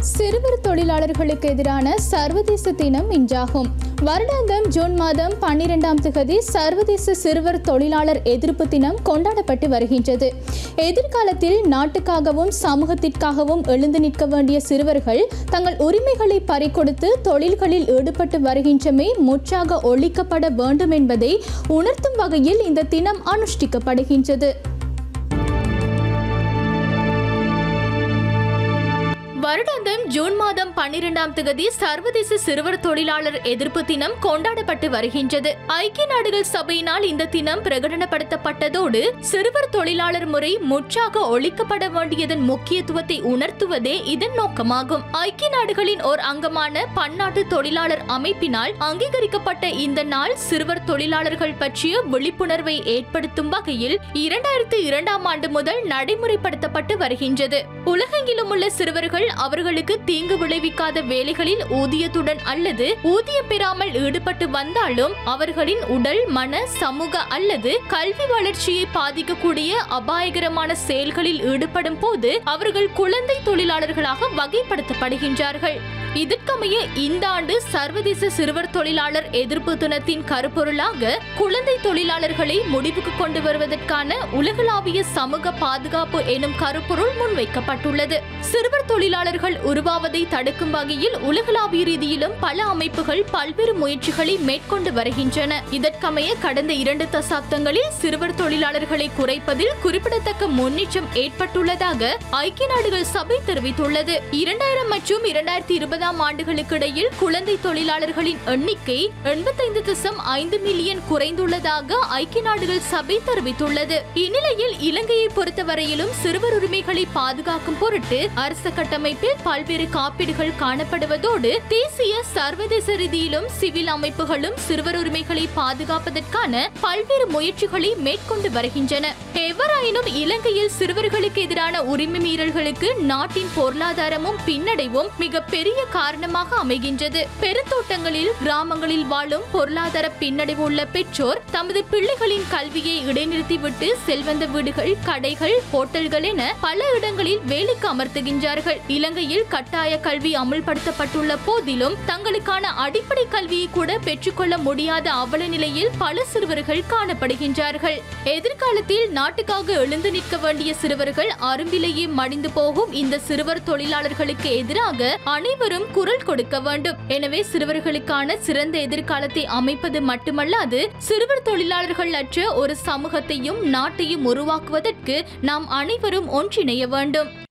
சிறுவர் தொழிலாளர்களுக்கு எதிரான சர்வதேச தினம் இன்றாகும் வருடாந்தம் ஜூன் மாதம் பன்னிரெண்டாம் திகதி சர்வதேச சிறுவர் தொழிலாளர் எதிர்ப்பு தினம் கொண்டாடப்பட்டு வருகின்றது எதிர்காலத்தில் நாட்டுக்காகவும் சமூகத்திற்காகவும் எழுந்து நிற்க வேண்டிய சிறுவர்கள் தங்கள் உரிமைகளை பறிகொடுத்து தொழில்களில் ஈடுபட்டு வருகின்றமை முற்றாக ஒழிக்கப்பட வேண்டும் என்பதை உணர்த்தும் வகையில் இந்த தினம் அனுஷ்டிக்கப்படுகின்றது வருடாந்தம் ஜூன் மாதம் பன்னிரெண்டாம் தேதி சர்வதேச சிறுவர் தொழிலாளர் எதிர்ப்பு தினம் கொண்டாடப்பட்டு வருகின்றது ஐக்கிய நாடுகள் சபையினால் இந்த தினம் பிரகடனப்படுத்தப்பட்டதோடு சிறுவர் தொழிலாளர் முறை முற்றாக ஒழிக்கப்பட வேண்டியதன் முக்கியத்துவத்தை உணர்த்துவதே இதன் நோக்கமாகும் ஐக்கிய நாடுகளின் ஓர் அங்கமான பன்னாட்டு தொழிலாளர் அமைப்பினால் அங்கீகரிக்கப்பட்ட இந்த நாள் சிறுவர் தொழிலாளர்கள் பற்றிய விழிப்புணர்வை ஏற்படுத்தும் வகையில் இரண்டாயிரத்து இரண்டாம் ஆண்டு முதல் நடைமுறைப்படுத்தப்பட்டு வருகின்றது உலகெங்கிலும் உள்ள சிறுவர்கள் அவர்களுக்கு தீங்கு விளைவிக்காத வேலைகளில் ஊதியத்துடன் அல்லது ஊதியம் பெறாமல் ஈடுபட்டு வந்தாலும் அவர்களின் உடல் மன சமூக அல்லது கல்வி வளர்ச்சியை பாதிக்கக்கூடிய அபாயகரமான செயல்களில் ஈடுபடும் போது அவர்கள் குழந்தை தொழிலாளர்களாக வகைப்படுத்தப்படுகின்றார்கள் இதற்கமைய இந்த ஆண்டு சர்வதேச சிறுவர் தொழிலாளர் எதிர்ப்பு தினத்தின் கருப்பொருளாக குழந்தை தொழிலாளர்களை முடிவுக்கு கொண்டு வருவதற்கான உலகளாவிய சமூக பாதுகாப்பு எனும் கருப்பொருள் முன்வைக்கப்பட்டுள்ளது சிறுவர் தொழிலாளர்கள் உருவாவதை தடுக்கும் வகையில் உலகளாவிய ரீதியிலும் பல அமைப்புகள் பல்வேறு முயற்சிகளை மேற்கொண்டு வருகின்றன இதற்கமைய கடந்த இரண்டு தசாப்தங்களில் சிறுவர் தொழிலாளர்களை குறைப்பதில் குறிப்பிடத்தக்க முன்னேற்றம் ஏற்பட்டுள்ளதாக ஐக்கிய நாடுகள் சபை தெரிவித்துள்ளது இரண்டாயிரம் மற்றும் இரண்டாயிரத்தி இருபதாம் ஆண்டுகளுக்கு இடையில் குழந்தை தொழிலாளர்களின் எண்ணிக்கை எண்பத்தைந்து தசம் ஐந்து மில்லியன் குறைந்துள்ளதாக ஐக்கிய நாடுகள் சபை தெரிவித்துள்ளது இந்நிலையில் இலங்கையை பொறுத்தவரையிலும் சிறுவர் உரிமைகளை பாதுகாக்கும் பொருட்டு அரச கட்டமைப்பில் பல்வேறு காப்பீடுகள் காணப்படுவதோடு தேசிய சர்வதேச ரீதியிலும் சிவில் அமைப்புகளும் சிறுவர் உரிமைகளை பாதுகாப்பதற்கான பல்வேறு முயற்சிகளை மேற்கொண்டு வருகின்றன எவ்வாறாயினும் இலங்கையில் சிறுவர்களுக்கு எதிரான உரிமை மீறல்களுக்கு நாட்டின் பொருளாதாரமும் பின்னடைவும் மிக பெரிய காரணமாக அமைகின்றது பெருந்தோட்டங்களில் கிராமங்களில் வாழும் பொருளாதார பின்னடைவு உள்ள பெற்றோர் தமது பிள்ளைகளின் கல்வியை இடைநிறுத்திவிட்டு செல்வந்த வீடுகள் கடைகள் ஹோட்டல்கள் என பல இடங்களில் வேலைக்கு அமர்த்துகின்றார்கள் இலங்கையில் கட்டாய கல்வி அமுல்படுத்தப்பட்டுள்ள போதிலும் தங்களுக்கான அடிப்படை கல்வியை கூட பெற்றுக்கொள்ள முடியாத அவல நிலையில் பல சிறுவர்கள் காணப்படுகின்றார்கள் எதிர்காலத்தில் நாட்டுக்காக எழுந்து நிற்க வேண்டிய சிறுவர்கள் அரும்பிலேயே மடிந்து போகும் இந்த சிறுவர் தொழிலாளர்களுக்கு எதிராக அனைவரும் குரல் கொடுக்க வேண்டும் எனவே சிறுவர்களுக்கான சிறந்த எதிர்காலத்தை அமைப்பது மட்டுமல்லாது சிறுவர் தொழிலாளர்கள் அற்ற ஒரு சமூகத்தையும் நாட்டையும் உருவாக்குவதற்கு நாம் அனைவரும் ஒன்றிணைய வேண்டும்